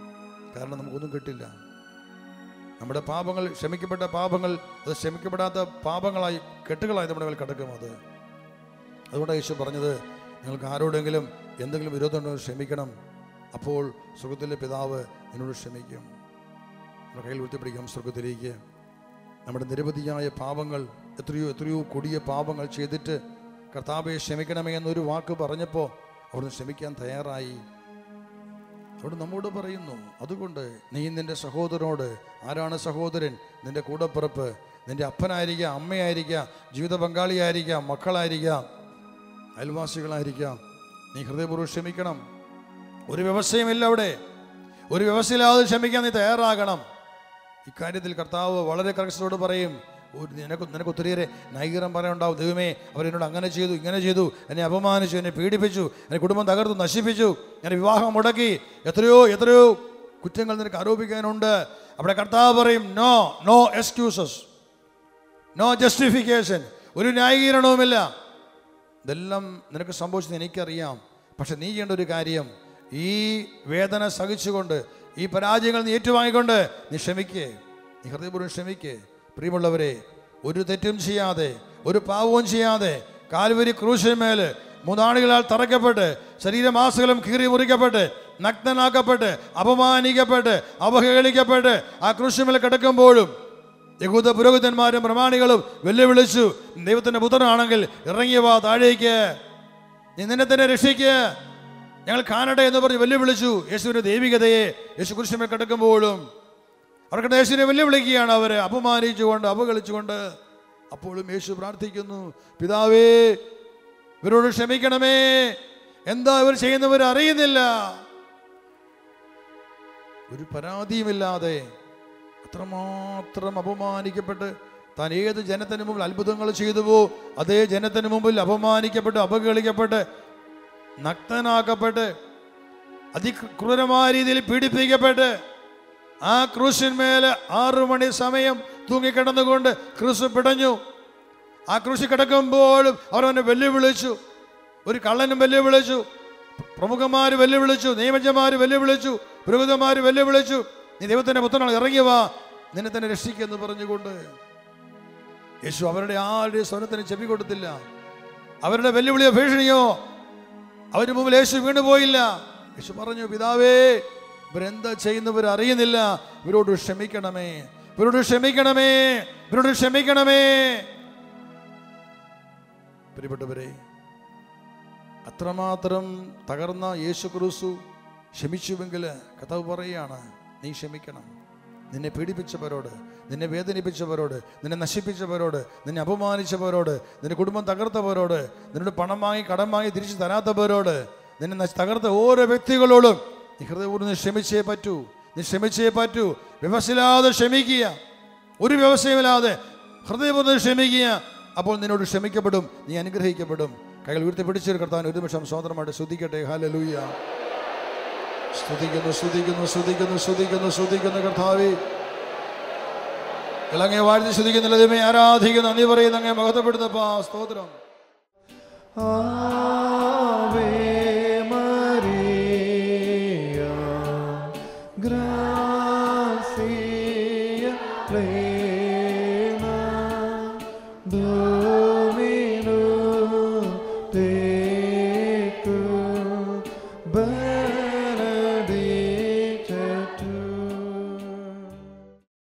കാരണം നമുക്കൊന്നും കിട്ടില്ല നമ്മുടെ പാപങ്ങൾ ക്ഷമിക്കപ്പെട്ട പാപങ്ങൾ അത് ക്ഷമിക്കപ്പെടാത്ത പാപങ്ങളായി കെട്ടുകളായി നമ്മുടെ മേൽ കിടക്കും അത് അതുകൊണ്ടാണ് യേശു പറഞ്ഞത് നിങ്ങൾക്ക് ആരോടെങ്കിലും എന്തെങ്കിലും വിരോധമുണ്ടെങ്കിൽ ക്ഷമിക്കണം അപ്പോൾ സ്വർഗത്തിലെ പിതാവ് നിന്നോട് ക്ഷമിക്കും നമ്മുടെ കയ്യിൽ ഉയർത്തിപ്പിടിക്കാം സ്വർഗത്തിലേക്ക് നമ്മുടെ നിരവധിയായ പാപങ്ങൾ എത്രയോ എത്രയോ കൊടിയ പാപങ്ങൾ ചെയ്തിട്ട് കർത്താവെ ക്ഷമിക്കണമേ എന്നൊരു വാക്ക് പറഞ്ഞപ്പോൾ അവിടുന്ന് ക്ഷമിക്കാൻ തയ്യാറായി അവിടെ നമ്മോട് പറയുന്നു അതുകൊണ്ട് നീ നിന്റെ സഹോദരനോട് ആരാണ് സഹോദരൻ നിന്റെ കൂടപ്പിറപ്പ് നിന്റെ അപ്പനായിരിക്കാം അമ്മയായിരിക്കാം ജീവിത പങ്കാളിയായിരിക്കാം മക്കളായിരിക്കാം അയൽവാസികളായിരിക്കാം നീ ഹൃദയപൂർവ്വം ക്ഷമിക്കണം ഒരു വ്യവസ്ഥയുമില്ല അവിടെ ഒരു വ്യവസ്ഥയില്ലാതെ ക്ഷമിക്കാൻ നീ തയ്യാറാകണം ഇക്കാര്യത്തിൽ കർത്താവ് വളരെ കർക്കശത്തോട് പറയും ഒരു നിനക്ക് നിനക്ക് ഒത്തിരിയേറെ നൈകരം പറയാനുണ്ടാവും ദൈവമേ അവരെന്നോട് അങ്ങനെ ചെയ്തു ഇങ്ങനെ ചെയ്തു എന്നെ അപമാനിച്ചു എന്നെ പീഡിപ്പിച്ചു എന്നെ കുടുംബം തകർത്തു നശിപ്പിച്ചു എന്നെ വിവാഹം മുടക്കി എത്രയോ എത്രയോ കുറ്റങ്ങൾ നിനക്ക് ആരോപിക്കാനുണ്ട് അവിടെ കർത്താവ് പറയും no no excuses no justification ഒരു ന്യായീകരണവുമില്ല ഇതെല്ലാം നിനക്ക് സംഭവിച്ചത് എനിക്കറിയാം പക്ഷെ നീ ചെയ്യേണ്ട ഒരു കാര്യം ഈ വേദന സഹിച്ചുകൊണ്ട് ഈ പരാജയങ്ങൾ നീ ഏറ്റുവാങ്ങിക്കൊണ്ട് നീ ക്ഷമിക്കേ നീ ഹൃദയപൂർവ്വം ക്ഷമിക്കേ പ്രിയമുള്ളവരെ ഒരു തെറ്റും ചെയ്യാതെ ഒരു പാവവും ചെയ്യാതെ കാൽവരി ക്രൂശന്മേൽ മൂന്നാളുകളാൽ തറയ്ക്കപ്പെട്ട് ശരീരമാസകലം കീറി മുറിക്കപ്പെട്ട് നഗ്നനാക്കപ്പെട്ട് അപമാനിക്കപ്പെട്ട് അവഹേളിക്കപ്പെട്ട് ആ ക്രൂശന്മേൽ കിടക്കുമ്പോഴും യഹൂദ പുരോഹിതന്മാരും പ്രമാണികളും വെല്ലുവിളിച്ചു ദൈവത്തിന്റെ പുത്രനാണെങ്കിൽ ഇറങ്ങി വാ താഴേക്ക് നീ നിന്നെ തന്നെ രക്ഷിക്ക് ഞങ്ങൾ കാണട്ടെ എന്ന് പറഞ്ഞ് വെല്ലുവിളിച്ചു യേശുവിന്റെ ദൈവികതയെ യേശു കുരിശുമേൽ കിടക്കുമ്പോഴും അവർക്ക് യേശുവിനെ വെല്ലുവിളിക്കുകയാണ് അവരെ അപമാനിച്ചുകൊണ്ട് അവഗണിച്ചുകൊണ്ട് അപ്പോഴും യേശു പ്രാർത്ഥിക്കുന്നു പിതാവേ ഇവരോട് ക്ഷമിക്കണമേ എന്താ ഇവർ ചെയ്യുന്നവർ അറിയുന്നില്ല ഒരു പരാതിയുമില്ലാതെ അത്രമാത്രം അപമാനിക്കപ്പെട്ട് താൻ ഏത് ജനത്തിന് മുമ്പിൽ അത്ഭുതങ്ങൾ ചെയ്തുവോ അതേ ജനത്തിന് മുമ്പിൽ അപമാനിക്കപ്പെട്ട് അപകളിക്കപ്പെട്ട് നഗ്നനാക്കപ്പെട്ട് അതിക്രൂരമായ രീതിയിൽ പീഡിപ്പിക്കപ്പെട്ട് ആ ക്രൂശിന്മേൽ ആറു മണി സമയം തൂങ്ങിക്കിടന്നുകൊണ്ട് ക്രൂസ് പിടഞ്ഞു ആ ക്രൂശി കിടക്കുമ്പോഴും അവർ അവനെ വെല്ലുവിളിച്ചു ഒരു കള്ളനും വെല്ലുവിളിച്ചു പ്രമുഖന്മാർ വെല്ലുവിളിച്ചു നിയമജന്മാർ വെല്ലുവിളിച്ചു പുരോഹിതന്മാർ വെല്ലുവിളിച്ചു നീ ദൈവത്തിന്റെ പുത്രനാണ് ഇറങ്ങി വാ നിന്നെ തന്നെ രക്ഷിക്കുമെന്ന് പറഞ്ഞുകൊണ്ട് യേശു അവരുടെ ആരുടെ സ്വരത്തിന് ചെവി കൊടുത്തില്ല അവരുടെ വെല്ലുവിളിയോ ഭീഷണിയോ അവരുടെ മുമ്പിൽ യേശു വീണുപോയില്ല യേശു പറഞ്ഞു പിതാവേ ഇവരെന്താ ചെയ്യുന്നവർ അറിയുന്നില്ല ഇവരോട് ക്ഷമിക്കണമേ ഇവരോട് ക്ഷമിക്കണമേ ഇവരോട് ക്ഷമിക്കണമേ പ്രിയപ്പെട്ടവരെ അത്രമാത്രം തകർന്ന യേശു ക്രിസ്തു ക്ഷമിച്ചുവെങ്കിൽ കഥാവ് പറയുകയാണ് നീ ക്ഷമിക്കണം നിന്നെ പീഡിപ്പിച്ചവരോട് നിന്നെ വേദനിപ്പിച്ചവരോട് നിന്നെ നശിപ്പിച്ചവരോട് നിന്നെ അപമാനിച്ചവരോട് നിന്റെ കുടുംബം തകർത്തവരോട് നിന്നോട് പണം വാങ്ങി കടം വാങ്ങി തിരിച്ചു തരാത്തവരോട് നിന്നെ നശി- തകർത്ത ഓരോ വ്യക്തികളോടും നീ ഹൃദയപൂർവ്വം നീ ക്ഷമിച്ചേ പറ്റൂ നീ ക്ഷമിച്ചേ പറ്റൂ വ്യവസ്ഥയില്ലാതെ ക്ഷമിക്കുക ഒരു വ്യവസ്ഥയുമില്ലാതെ ഹൃദയപൂർവ്വം ക്ഷമിക്കുക അപ്പോൾ നിന്നോട് ക്ഷമിക്കപ്പെടും നീ അനുഗ്രഹിക്കപ്പെടും കൈകൾ ഉയർത്തി പിടിച്ചൊരു കർത്താൻ ഒരു നിമിഷം സ്വതന്ത്രമായിട്ട് ശ്രദ്ധിക്കട്ടെ ഹാലലൂയ സ്തുതിക്കുന്നു സ്തുതിക്കുന്നു സ്തുതിക്കുന്നു സ്തുതിക്കുന്നു സ്തുതിക്കുന്നു കർത്താവേ ഇളങ്ങെ വാഴ്ത്തി സ്തുതിക്കുന്നില്ല ദൈവമേ ആരാധിക്കുന്നു നന്ദി പറയുന്നു അങ്ങേ മഹത്വപ്പെടുന്നപ്പാ സ്തോത്രം Ave Maria, gracia plena.